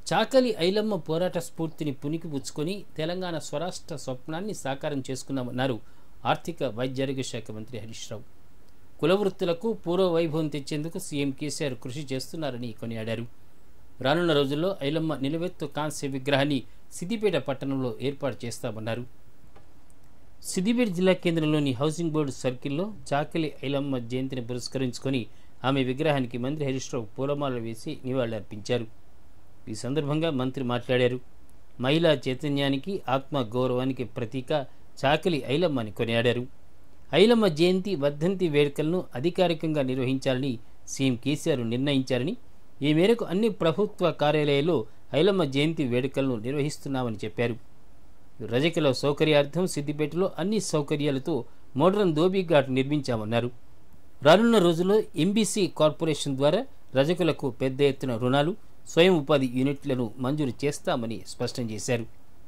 చాకలి ఐలమ్మ పోరాట స్ఫూర్తిని పుణికిపుచ్చుకొని తెలంగాణ స్వరాష్ట్ర స్వప్నాన్ని సాకారం చేసుకున్నామన్నారు ఆర్థిక వైద్యారోగ్య శాఖ మంత్రి హరీష్ రావు కుల వృత్తులకు పూర్వ వైభవం తెచ్చేందుకు సీఎం కేసీఆర్ కృషి చేస్తున్నారని కొనియాడారు రానున్న రోజుల్లో ఐలమ్మ నిలువెత్తు కాంస్య విగ్రహాన్ని సిద్దిపేట పట్టణంలో ఏర్పాటు చేస్తామన్నారు సిద్దిపేట జిల్లా కేంద్రంలోని హౌసింగ్ బోర్డు సర్కిల్లో చాకలి ఐలమ్మ జయంతిని పురస్కరించుకొని ఆమె విగ్రహానికి మంత్రి హరీష్ రావు పూలమాలలు వేసి నివాళులర్పించారు ఈ సందర్భంగా మంత్రి మాట్లాడారు మహిళా చైతన్యానికి ఆత్మ గౌరవానికి ప్రతీక చాకలి ఐలమ్మ అని కొనియాడారు ఐలమ్మ జయంతి వర్ధంతి వేడుకలను అధికారికంగా నిర్వహించాలని సీఎం కేసీఆర్ నిర్ణయించారని ఈ మేరకు అన్ని ప్రభుత్వ కార్యాలయాల్లో ఐలమ్మ జయంతి వేడుకలను నిర్వహిస్తున్నామని చెప్పారు రజకుల సౌకర్యార్థం సిద్దిపేటలో అన్ని సౌకర్యాలతో మోడ్రన్ ధోబీ ఘాట్ నిర్మించామన్నారు రానున్న రోజుల్లో ఎంబీసీ కార్పొరేషన్ ద్వారా రజకులకు పెద్ద ఎత్తున రుణాలు స్వయం ఉపాధి యూనిట్లను మంజూరు చేస్తామని స్పష్టం చేశారు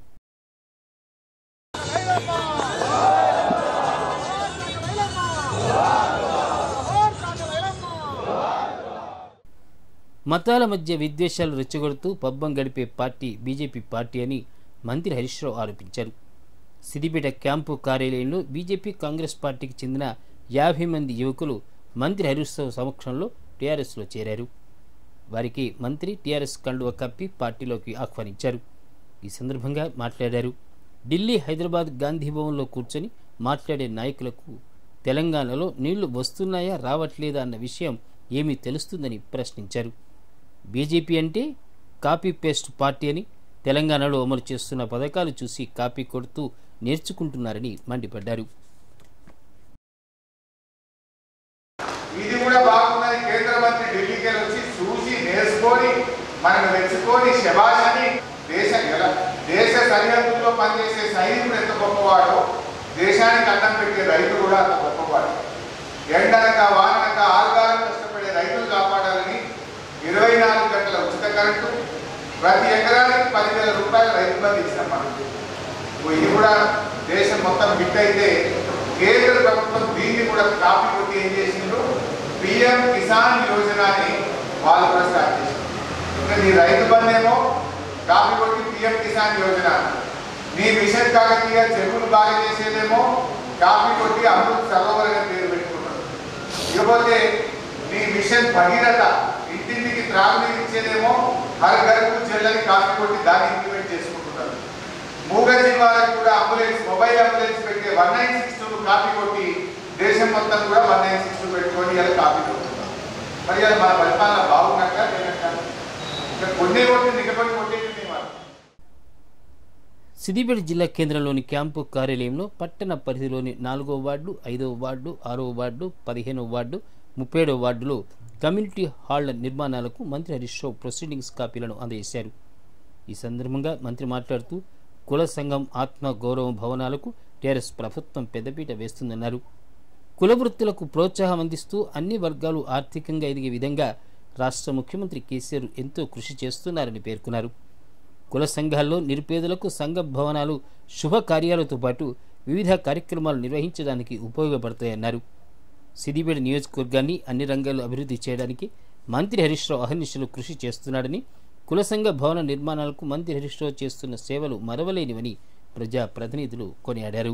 మతాల మధ్య విద్వేషాలు రెచ్చగొడుతూ పబ్బం గడిపే పార్టీ బీజేపీ పార్టీ అని మంత్రి హరీష్ రావు ఆరోపించారు సిద్దిపేట క్యాంపు కార్యాలయంలో బీజేపీ కాంగ్రెస్ పార్టీకి చెందిన యాభై మంది యువకులు మంత్రి హరీష్ రావు సమక్షంలో టీఆర్ఎస్లో చేరారు వారికి మంత్రి టీఆర్ఎస్ కండువ కప్పి పార్టీలోకి ఆహ్వానించారు ఈ సందర్భంగా మాట్లాడారు ఢిల్లీ హైదరాబాద్ గాంధీ భవన్లో కూర్చొని మాట్లాడే నాయకులకు తెలంగాణలో నీళ్లు వస్తున్నాయా రావట్లేదా అన్న విషయం ఏమీ తెలుస్తుందని ప్రశ్నించారు బీజేపీ అంటే కాపీ పేస్ట్ పార్టీ అని తెలంగాణలో అమలు చేస్తున్న పథకాలు చూసి కాపీ కొడుతూ నేర్చుకుంటున్నారని మండిపడ్డారు ఇది కూడా బాగున్నది కేంద్ర మంత్రి ఢిల్లీకి వెళ్ళి వచ్చి చూసి నేర్చుకొని మనకు మెచ్చుకొని శబాష్ అని దేశ ఎలా- దేశ సరిహద్దుల్లో పనిచేసే సైనికుడు ఎంత గొప్పవాడో దేశానికి అన్నం పెట్టే రైతు కూడా అంత గొప్పవాడు ఎండనక వాననక ఆరుగాలం కష్టపడే రైతులు కాపాడాలని ఇరవై నాలుగు గంటల ఉచిత కరెంటు ప్రతి ఎకరానికి పదివేల రూపాయల రైతు బంధు ఇచ్చాం మనం ఇది కూడా దేశం మొత్తం హిట్ అయితే కేంద్ర ప్రభుత్వం దీన్ని కూడా కాపీ కొట్టి ఏం చేసిండ్రు పిఎం కిసాన్ యోజన అని వాళ్ళు కూడా స్టార్ట్ చేసిండ్రు ఇంకా నీ రైతు బంధేమో కాపీ కొట్టి పిఎం కిసాన్ యోజన నీ మిషన్ కాకతీయ చెరువులు బాగా చేసేదేమో కాపీ కొట్టి అమృత్ సరోవర్ అనే పేరు పెట్టుకున్నారు ఇకపోతే నీ మిషన్ భగీరథ ఇంటింటికి త్రాగునీరు ఇచ్చేదేమో హర్ గరకు చెల్లని కాపీ కొట్టి దాన్ని ఇంప్లిమెంట్ చేసుకుంటున్నారు మూగ జీవాలకు కూడా అంబులెన్స్ మొబైల్ అంబులెన్స్ పెట్టే one nine six two copy కొట్టి దేశం మొత్తం కూడా వన్ నైన్ సిక్స్ టూ పెట్టుకొని ఇలా కాపీ కొట్టున్నారు మరి అది మన పరిపాలన బాగున్నట్ట లేనట్ట ఇంకా కొన్నే కొట్టి నిలబడి కొట్టేది వాళ్ళు సిద్దిపేట జిల్లా కేంద్రంలోని క్యాంపు కార్యాలయంలో పట్టణ పరిధిలోని నాలుగో వార్డు ఐదవ వార్డు ఆరవ వార్డు పదిహేనవ వార్డు ముప్పేడవ వార్డులో కమ్యూనిటీ హాళ్ల నిర్మాణాలకు మంత్రి హరీష్ రావు ప్రొసీడింగ్స్ కాపీలను అందజేశారు ఈ సందర్భంగా మంత్రి మాట్లాడుతూ కుల సంఘం ఆత్మ గౌరవం భవనాలకు టీఆర్ఎస్ ప్రభుత్వం పెద్దపీట వేస్తుందన్నారు కుల వృత్తులకు ప్రోత్సాహం అందిస్తూ అన్ని వర్గాలు ఆర్థికంగా ఎదిగే విధంగా రాష్ట్ర ముఖ్యమంత్రి కేసీఆర్ ఎంతో కృషి చేస్తున్నారని పేర్కొన్నారు కుల సంఘాల్లో నిరుపేదలకు సంఘ భవనాలు శుభ కార్యాలతో పాటు వివిధ కార్యక్రమాలు నిర్వహించడానికి ఉపయోగపడతాయన్నారు సిద్దిపేట నియోజకవర్గాన్ని అన్ని రంగాల్లో అభివృద్ధి చేయడానికి మంత్రి హరీష్ రావు అహర్నిశలు కృషి చేస్తున్నాడని కుల సంఘ భవన నిర్మాణాలకు మంత్రి హరీష్ రావు చేస్తున్న సేవలు మరవలేనివని ప్రజా ప్రతినిధులు కొనియాడారు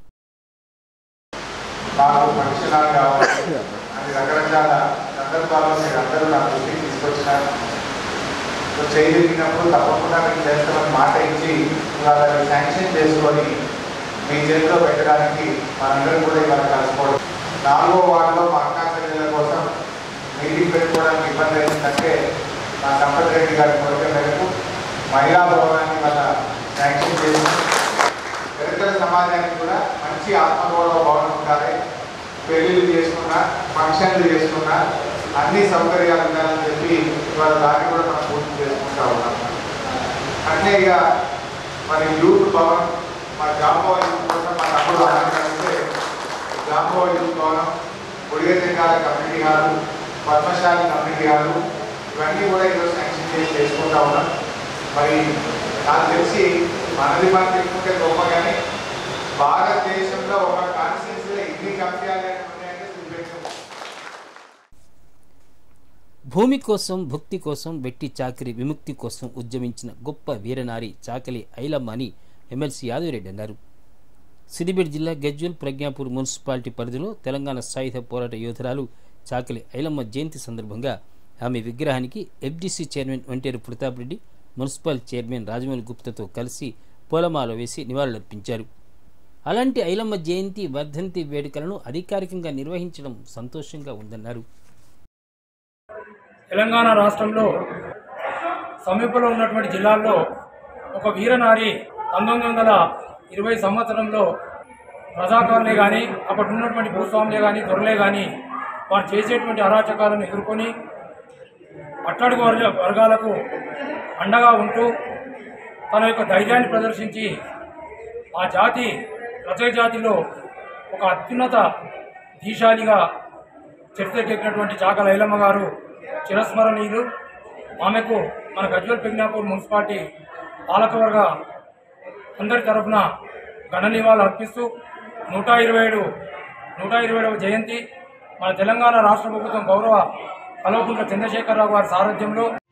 మాకు ఫంక్షనాలు కావాలి అని రకరకాల సందర్భాల్లో మీరు అందరూ నా దృష్టికి తీసుకొచ్చినారు సో చేయగలిగినప్పుడు తప్పకుండా మీకు చేస్తామని మాట ఇచ్చి ఇవాళ దాన్ని శాంక్షన్ చేసుకొని మీ చేతిలో పెట్టడానికి మనందరం కూడా ఇవాళ కలుసుకోవడం నాలుగో వార్డులో మా అక్కా చెల్లెల కోసం మీటింగ్ పెట్టుకోవడానికి ఇబ్బంది అయిందంటే మా సంపత్ రెడ్డి గారి కోరిక మేరకు మహిళా భవనాన్ని వాళ్ళ శాంక్షన్ చేసి పెద్దల సమాజానికి కూడా మంచి ఆత్మగౌరవ భవనం ఉండాలి పెళ్లిళ్ళు చేసుకున్నా ఫంక్షన్లు చేసుకున్నా అన్ని సౌకర్యాలు ఉండాలని చెప్పి ఇవాళ దాన్ని కూడా మనం పూర్తి చేసుకుంటా ఉన్నాం అంటే ఇక మరి యూత్ భవన్ మా జాంబో యూత్ కోసం మా తమ్ముడు ఆనందిస్తే జాంబో యూత్ భవనం పొడిగెంగాల community hall Padmashali community hall ఇవన్నీ కూడా ఈరోజు శాంక్షన్ చేసి చేసుకుంటా ఉన్నాం మరి నాకు తెలిసి మనది మనం చెప్పుకుంటే గొప్ప కానీ భారతదేశంలో ఒక కాన్స్టిట్యూన్సీలో ఇన్ని కమ్యూనిటీ ఉన్నాయంటే చూపెట్టాం భూమి కోసం భుక్తి కోసం వెట్టి చాకిరి విముక్తి కోసం ఉద్యమించిన గొప్ప వీరనారి చాకలి ఐలమ్మ అని ఎమ్మెల్సీ యాదగిరెడ్డి అన్నారు సిద్దిపేట జిల్లా గజ్వల్ ప్రజ్ఞాపూర్ మున్సిపాలిటీ పరిధిలో తెలంగాణ సాయుధ పోరాట యోధురాలు చాకలి ఐలమ్మ జయంతి సందర్భంగా ఆమె విగ్రహానికి FDC chairman Vanteru Pratap Reddy municipal chairman Rajamouli గుప్తతో కలిసి పూలమాల వేసి నివాళులర్పించారు అలాంటి ఐలమ్మ జయంతి వర్ధంతి వేడుకలను అధికారికంగా నిర్వహించడం సంతోషంగా ఉందన్నారు తెలంగాణ రాష్ట్రంలో సమీపంలో ఉన్నటువంటి జిల్లాల్లో ఒక వీరనారి పంతొమ్మిది వందల ఇరవై సంవత్సరంలో రజాకారులే కానీ అప్పటి ఉన్నటువంటి భూస్వాములే కానీ దొరలే కానీ వారు చేసేటువంటి అరాచకాలను ఎదుర్కొని అట్టడుగు వర్గ వర్గాలకు అండగా ఉంటూ తన యొక్క ధైర్యాన్ని ప్రదర్శించి ఆ జాతి రచయ జాతిలో ఒక అత్యున్నత దీశాలిగా చరిత్రకెక్కినటువంటి చాకల ఐలమ్మ గారు చిరస్మరణీయులు ఆమెకు మన గజ్వల్ ప్రజ్ఞాపూర్ మున్సిపాలిటీ పాలకవర్గ అందరి తరఫున ఘన నివాళులు అర్పిస్తూ నూట ఇరవై ఏడు నూట ఇరవై ఏడవ జయంతి మన తెలంగాణ రాష్ట్ర ప్రభుత్వం గౌరవ కల్వకుంట్ల చంద్రశేఖరరావు గారి సారథ్యంలో